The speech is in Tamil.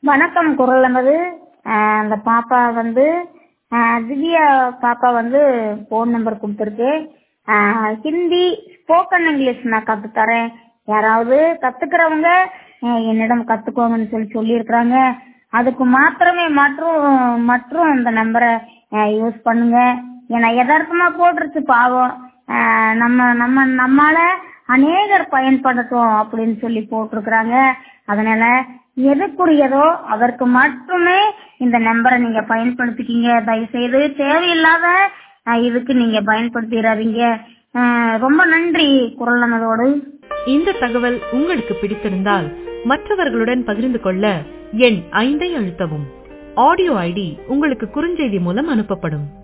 வணக்கம் குரல் நமது ஆஹ் அந்த பாப்பா வந்து ஆஹ் திவ்யா பாப்பா வந்து ஃபோன் நம்பர் கொடுத்துருக்கு ஆஹ் ஹிந்தி ஸ்போக்கன் இங்கிலீஷ் நான் கற்றுத்தரேன் யாராவது கற்றுக்கிறவங்க என்னிடம் கற்றுக்கோங்கன்னு சொல்லி சொல்லியிருக்கிறாங்க அதுக்கு மாத்திரமே மற்றும் மற்றும் இந்த நம்பரை யூஸ் பண்ணுங்க ஏன்னா யதார்த்தமா போட்டுருச்சு பாவம் ஆஹ் நம்ம நம்ம நம்மால அநேகர் பயன்படட்டும் அப்படின்னு சொல்லி போட்டிருக்கிறாங்க அதனால எதுக்குரியதோ அதற்கு மட்டுமே இந்த நம்பரை நீங்க பயன்படுத்திக்கிங்க தயவு செய்து தேவையில்லாத ஆஹ் இதுக்கு நீங்க பயன்படுத்திடாதீங்க ஆஹ் ரொம்ப நன்றி குரல் நமதோடு இந்த தகவல் உங்களுக்கு பிடித்திருந்தால் மற்றவர்களுடன் பகிர்ந்து கொள்ள எண் ஐந்தை அழுத்தவும் ஆடியோ ஐடி உங்களுக்கு குறுஞ்செய்தி மூலம் அனுப்பப்படும்